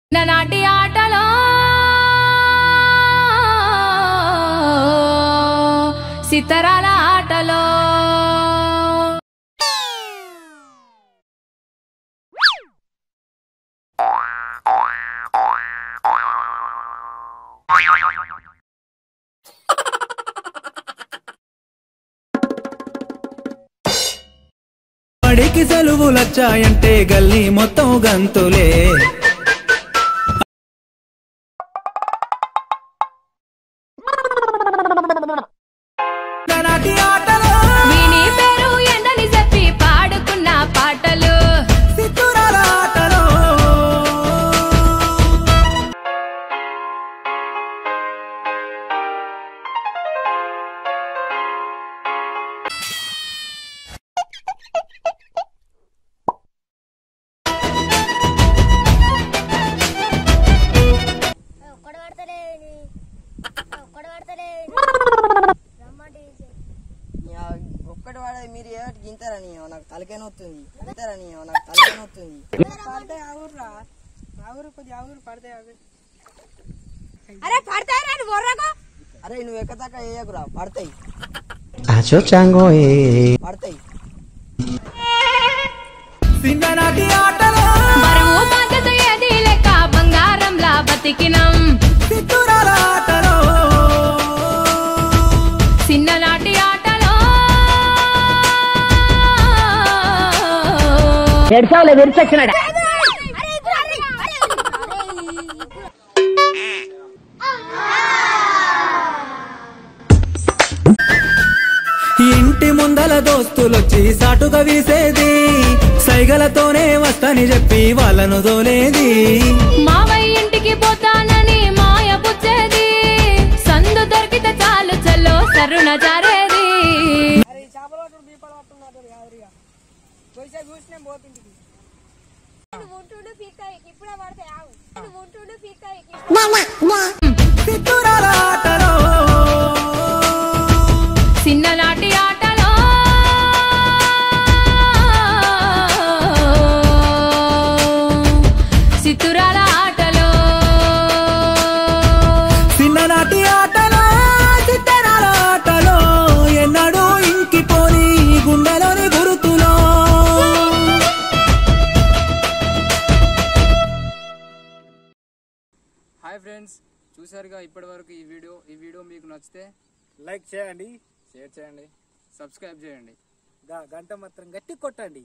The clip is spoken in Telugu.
నాటి ఆటలో సితరాల ఆటలో బడికి సెలవులొచ్చాయంటే గల్లీ మొత్తం గంతులే నాటి ఆటలో విని పేరు ఎండని చెప్పి పాడుకున్న పాటలు సిద్ధురాల ఆటలో ఒక్కడ పడతలే ఒక్కడ పడతలే రమ్మంటే యా, ఒక్కటి వాడేది మీరు ఏమిటి గింతారని నాకు తలకే నొత్తుంది గింతారని నాకు తలకే నొత్తుంది పడితే ఆగుర్రా ఆగురు కొద్ది ఆగురు పడితే ఆగురు అరే పడతారా నువ్వు బొర్రకు అరే నువ్వు ఎక్కదాక వేయకురా పడతాయి Acho chango eh. పడతాయి చిన్ననాటి ఆటలో బరువు బాధ్యత ఏది లేక బంగారంలా బతికినం సిద్ధురాల ఆటలో చిన్ననాటి ఆటలో అరే ఇప్పుడు అరే అరే ఇంటి ముందల దోస్తులొచ్చి సాటుగా వీసేది సైగలతోనే వస్తని చెప్పి వాళ్ళను దోలేది మావయ్య ఇంటికి పోతానని మాయ పుచ్చేది సందు దొరికితే చాలు చల్లో సరుణ జారేది అరే ఈ చేపలు పట్టుడు బీపలు పట్టున్నట్టు కాదురిగా పోయిసే చూసినే పోతుంది నువ్వు ఉంటుండు పీకాయి ఇప్పుడే పడతాయి ఆగు నువ్వు ఉంటుండు పీకాయి సిద్ధురాల ఆటలో చిన్ననాటి ఆటలో సితురాల ఆటలో చిన్ననాటి ఆటలో సిద్ధరాల ఆటలో ఎన్నడూ ఇంకిపోని గుండెలోని గురుతులో హాయ్ ఫ్రెండ్స్ చూసారుగా ఇప్పటివరకు ఈ వీడియో ఈ వీడియో మీకు నచ్చితే లైక్ చేయండి షేర్ చేయండి సబ్స్క్రైబ్ చేయండి గా- గంట మాత్రం గట్టి కొట్టండి